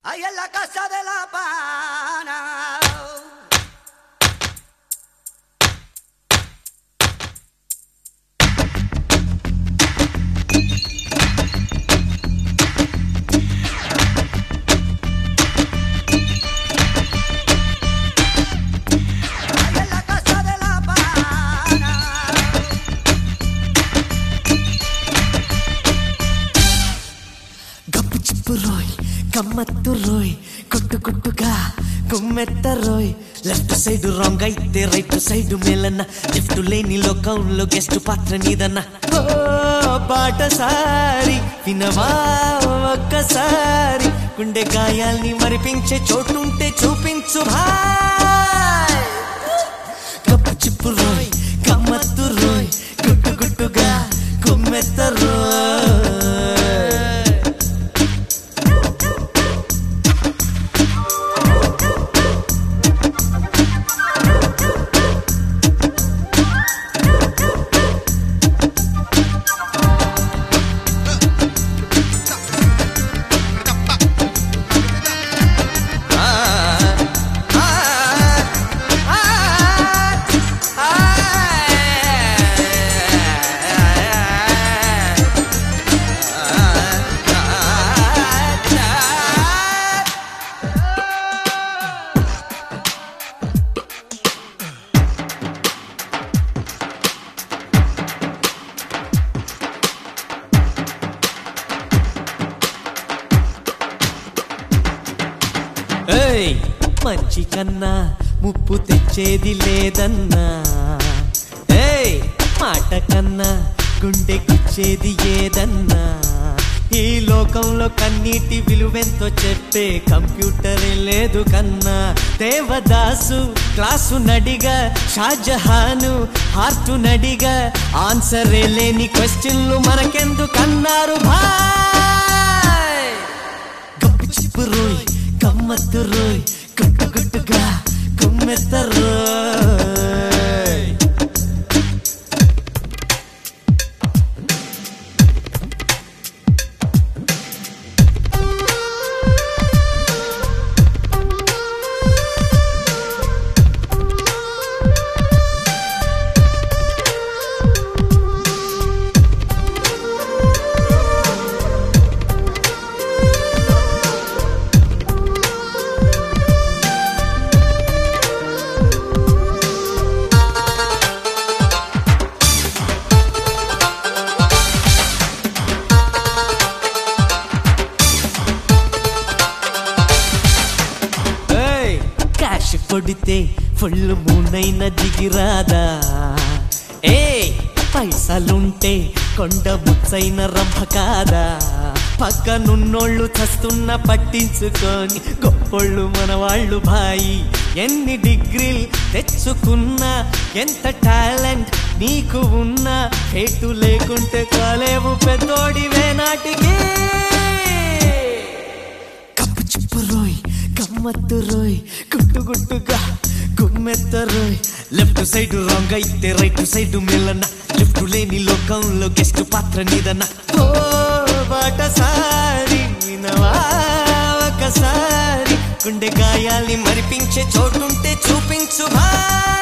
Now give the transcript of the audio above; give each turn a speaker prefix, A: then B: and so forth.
A: Ahí en la casa de la pana. Ahí en la casa de la pana.
B: గప్పు చిప్పు రోయ్ గమ్మత్తు రోయ్ కొట్టు కొట్టుగా గుమ్మెత్త రోయ్ లెఫ్ట్ సైడ్ రాంగ్ అయితే రైట్ సైడ్ మేలన్న లెఫ్ట్ లేని లోకంలో గెస్ట్ పాత్ర నీదన్న ఓ బాటసారి వినవా ఒక్కసారి గుండె గాయాల్ని మరిపించే చోటుంటే చూపించు భాయ్ గప్పు చిప్పు రోయ్ గమ్మత్తు రోయ్ గుట్టు గుట్టుగా గుమ్మెత్త రోయ్ ఏయ్ మంచి కన్నా ముప్పు తెచ్చేది లేదన్నా ఏయ్ మాట కన్నా గుండె గుచ్చేది ఏదన్నా ఈ లోకంలో కన్నీటి విలువెంతో చెప్పే కంప్యూటరే లేదు కన్నా దేవదాసు క్లాసు నడిగా షాజహాను హార్టు నడిగా ఆన్సరే లేని క్వశ్చన్లు మనకెందుకన్నారు భాయ్ గప్పు చిప్పు రోయ్ గమ్మత్తు రోయ్ గుట్టు గుట్టుగా గుమ్మెత్త రోయ్ ఏయ్, క్యాష్ కొడితే ఫుల్ మూనైన దిగిరాదా ఏ పైసలుంటే కొండ ముచ్చైన రంభ కాదా పక్కనున్నోళ్ళు చస్తున్న పట్టించుకొని గొప్పోళ్ళు మన వాళ్ళు భాయి ఎన్ని డిగ్రీలు తెచ్చుకున్నా ఎంత టాలెంట్ నీకు ఉన్నా హేటు లేకుంటే కాలేవు పెద్దోడివే నాటికి కప్పు చిప్పు రోయ్ గమ్మత్తు రోయ్ గుట్టు గుట్టుగా గుమ్మెత్త రోయ్ లెఫ్ట్ సైడ్ రాంగ్ అయితే రైట్ సైడ్ మేలన్న లిఫ్ట్ లేని లోకంలో గెస్ట్ పాత్ర నీదన్న ఓ బాటసారి వినవా ఒకసారి గుండె గాయాల్ని మరిపించే చోటుంటే చూపించు భా